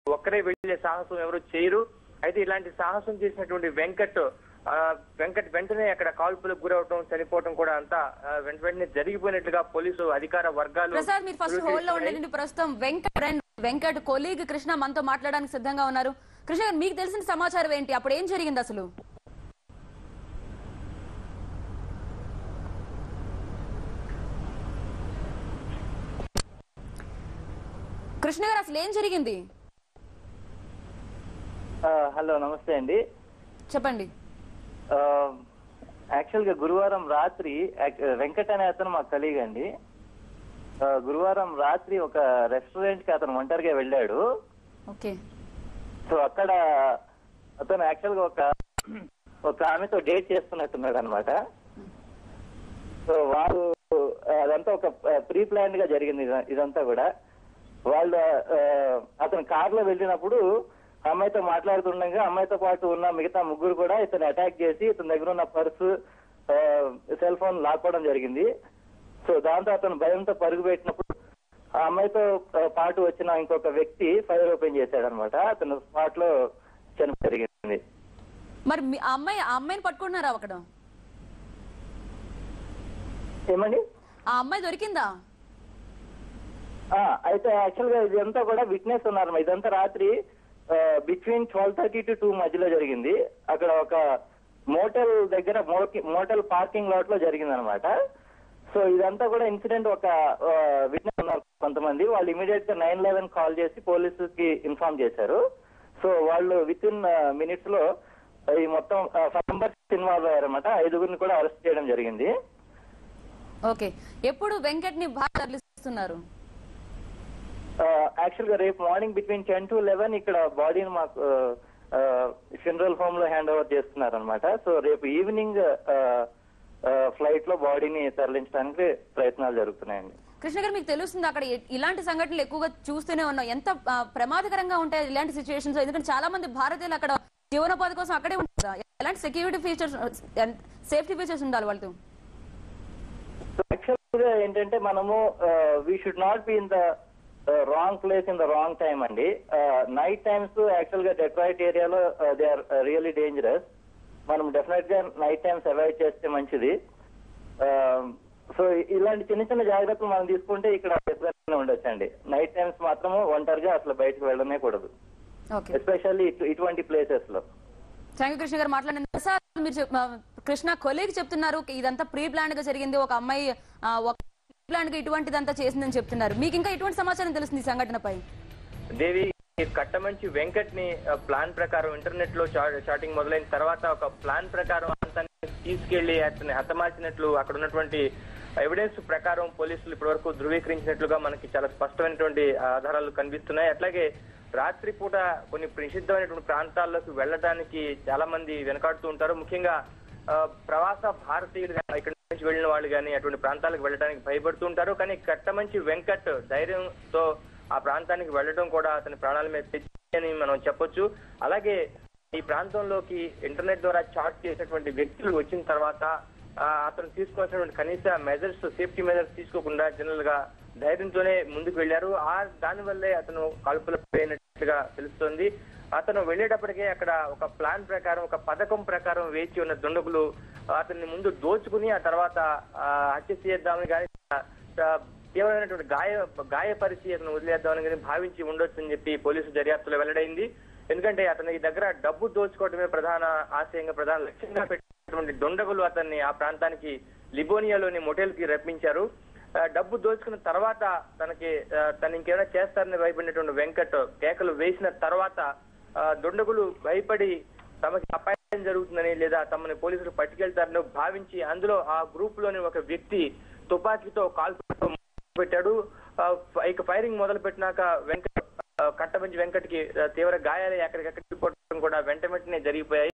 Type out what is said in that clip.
ఒక్కరే వెళ్లే సాహసం ఎవరు చేయరు అయితే ఇలాంటి సాహసం చేసినటువంటి వెంకట్ ఆ, వెంకట్ వెంటనే అక్కడ కాల్పులకు గురవటం చనిపోవటం కూడా అంతా ఆ, వెంట వెంటనే జరిగిపోయినట్లుగా పోలీసు అధికార వర్గాలు ప్రసాద్ మీరు ఫస్ట్ హోల్డ్ లో ధృవీకరిస్తున్నాయి. ఉండండి ప్రస్తుతం వెంకట్ ఫ్రెండ్ వెంకట్ కొలీగ్ కృష్ణ మనతో మాట్లాడడానికి సిద్ధంగా ఉన్నారు కృష్ణ గారు మీకు తెలిసిన సమాచారం ఏంటి అప్పుడు ఏం జరిగింది అసలు కృష్ణ గారు అసలు ఏం జరిగింది ఆ, హలో నమస్తే అండి చెప్పండి ఆ, యాక్చువల్ గా గురువారం రాత్రి యాక్- వెంకట్ అనే అతను మా కలీగ్ అండి ఆ, గురువారం రాత్రి ఒక రెస్టారెంట్ కి అతను ఒంటరిగా వెళ్ళాడు ఓకే సో అక్కడ అతను యాక్చువల్ గా ఒక ఒక ఆమెతో డేట్ చేస్తున్నట్టున్నాడు అనమాట సో వాళ్ళు అదంతా ఒక ప్రీ ప్లాన్డ్ గా జరిగింది ఇద- ఇదంతా కూడా వాళ్ళు ఆ, అతను కార్ లో వెళ్ళినప్పుడు అమ్మాయితో మాట్లాడుతుండగా అమ్మాయితో పాటు ఉన్న మిగతా ముగ్గురు కూడా ఇతను అటాక్ చేసి ఇతని దగ్గర ఉన్న పర్సు సెల్ ఫోన్ లాక్కోవడం జరిగింది సో దాంతో అతను భయంతో పరుగు పెట్టినప్పుడు ఆ అమ్మాయితో ఆ, పాటు వచ్చిన ఇంకొక వ్యక్తి ఫైర్ ఓపెన్ చేశాడు అనమాట అతను స్పాట్ లో చనిపోయి జరిగింది మరి మీ- ఆ అమ్మాయి ఆ అమ్మాయిని పట్టుకుంటున్నారా అక్కడ ఏమండి ఆ అమ్మాయి దొరికిందా ఆ, అయితే యాక్చువల్ గా ఇదంతా కూడా విట్నెస్ ఉన్నారు ఇదంతా రాత్రి between twelve thirty to two మధ్యలో జరిగింది అక్కడ ఒక మోటల్ దగ్గర మోటల్ పార్కింగ్ లాట్ లో జరిగింది అనమాట సో ఇదంతా కూడా ఇన్సిడెంట్ ఒక విట్నెస్ ఉన్నారు కొంతమంది వాళ్ళు ఇమీడియట్ గా నైన్ లెవెన్ కాల్ చేసి పోలీసుకి ఇన్ఫార్మ్ చేశారు సో వాళ్ళు విత్ ఇన్ మినిట్స్ లో ఈ మొత్తం ఫైవ్ మెంబర్స్ ఇన్వాల్వ్ అయ్యారన్నమాట ఐదుగురిని కూడా అరెస్ట్ చేయడం జరిగింది ఓకే ఎప్పుడు వెంకట్ ని బాగా తరలిస్తున్నారు యాక్చువల్ గా రేపు morning between ten to eleven ఇక్కడ బాడీని మాకు ఫినరల్ హోమ్ లో హ్యాండ్ ఓవర్ చేస్తున్నారు అనమాట సో రేపు ఈవినింగ్ ఫ్లైట్ లో బాడీని తరలించడానికి ప్రయత్నాలు జరుగుతున్నాయండి కృష్ణ గారు మీకు తెలుస్తుంది అక్కడ ఎ- ఇలాంటి సంఘటనలు ఎక్కువగా చూస్తూనే ఉన్నాం ఎంత ఆ, ప్రమాదకరంగా ఉంటాయి ఇలాంటి సిచ్యువేషన్స్ ఎందుకంటే చాలా మంది భారతీయులు అక్కడ జీవనోపాధి కోసం అక్కడే ఉంటారు ఎలాంటి సెక్యూరిటీ ఫీచర్స్ సేఫ్టీ ఫీచర్స్ ఉండాలి వాళ్ళతో యాక్చువల్ గా ఏంటంటే మనము we should not be in the wrong place in the wrong time అండి నైట్ టైమ్స్ యాక్చువల్ గా డెట్రాయిట్ ఏరియాలో దే ఆర్ రియల్లీ డేంజరస్ మనం డెఫినెట్ గా నైట్ టైమ్స్ అవాయిడ్ చేస్తే మంచిది సో ఇలాంటి చిన్న చిన్న జాగ్రత్తలు మనం తీసుకుంటే ఇక్కడ ఎప్పుడైనా ఉండొచ్చండి నైట్ టైమ్స్ మాత్రము ఒంటరిగా అసలు బయటకు వెళ్ళడమే కూడదు ఓకే ఎస్పెషల్లీ ఇటువంటి ప్లేసెస్ లో థ్యాంక్ యూ కృష్ణ గారు మాట్లాడిన సార్ మీరు చెప్- ఆ, కృష్ణ కొలీగ్ చెప్తున్నారు ఇదంతా ప్రీ ప్లాన్ గా జరిగింది ఒక అమ్మాయి ఆ, ఒక ప్లాన్ గా ఇటువంటిదంతా చేసిందని చెప్తున్నారు మీకు ఇంకా ఎటువంటి సమాచారం తెలుస్తుంది ఈ సంఘటనపై దేవి ఈ కట్టమంచి వెంకట్ ని ప్లాన్ ప్రకారం ఇంటర్నెట్ లో చా- చాటింగ్ మొదలైన తర్వాత ఒక ప్లాన్ ప్రకారం అంతాన్ని తీసుకెళ్లి అతన్ని హతమార్చినట్లు అక్కడ ఉన్నటువంటి ఎవిడెన్స్ ప్రకారం పోలీసులు ఇప్పటివరకు ధృవీకరించినట్లుగా మనకి చాలా స్పష్టమైనటువంటి ఆధారాలు కనిపిస్తున్నాయి అట్లాగే రాత్రిపూట కొన్ని నిషిద్ధమైనటువంటి ప్రాంతాల్లోకి వెళ్ళడానికి చాలా మంది వెనకాడుతూ ఉంటారు ముఖ్యంగా ఆ, ప్రవాస భారతీయులు గాని, ఇక్కడి నుంచి వెళ్ళిన వాళ్ళు కానీ అటువంటి ప్రాంతాలకు వెళ్ళడానికి భయపడుతూ ఉంటారు కానీ కట్టమంచి వెంకట్ ధైర్యంతో ఆ ప్రాంతానికి వెళ్ళడం కూడా అతని ప్రాణాల మీద తెచ్చి అని మనం చెప్పొచ్చు అలాగే ఈ ప్రాంతంలోకి ఇంటర్నెట్ ద్వారా చాట్ చేసినటువంటి వ్యక్తులు వచ్చిన తర్వాత ఆ, అతను తీసుకోవాల్సినటువంటి కనీస మెజర్స్ సేఫ్టీ మెజర్స్ తీసుకోకుండా జనరల్ గా ధైర్యంతోనే ముందుకు వెళ్లారు ఆ దాని వల్లే అతను కాల్పులకు పోయినట్లుగా తెలుస్తోంది అతను వెళ్ళేటప్పటికే అక్కడ ఒక ప్లాన్ ప్రకారం ఒక పథకం ప్రకారం వేచి ఉన్న దుండగులు అతన్ని ముందు దోచుకుని ఆ తర్వాత ఆ, హత్య చేద్దామని కానీ తీవ్రమైనటువంటి గాయ గాయపరిచి అతను వదిలేద్దామని కానీ భావించి ఉండొచ్చు అని చెప్పి పోలీసు దర్యాప్తులో వెల్లడైంది ఎందుకంటే అతని దగ్గర డబ్బు దోచుకోవడమే ప్రధాన ఆశయంగా ప్రధాన లక్ష్యంగా పెట్టినటువంటి దొండగులు అతన్ని ఆ ప్రాంతానికి లిబోనియాలోని మొటేల్ కి రప్పించారు ఆ, డబ్బు దోచుకున్న తర్వాత తనకి ఆ, తను ఇంకేమైనా చేస్తారని భయపడినటువంటి వెంకట్ కేకలు వేసిన తర్వాత ఆ, దొండగులు భయపడి తమకి అపాయం జరుగుతుందని లేదా తమని పోలీసులు పట్టుకెళ్తారని భావించి అందులో ఆ గ్రూప్ లోని ఒక వ్యక్తి తుపాకీతో కాల్పు పెట్టాడు ఆ, ఇక ఫైరింగ్ మొదలు పెట్టినాక వెంకట్ ఆ, కట్టమంచి వెంకట్కి ఆ, తీవ్ర గాయాలు ఎక్కడికక్కడికి కొట్టడం కూడా వెంట వెంటనే జరిగిపోయాయి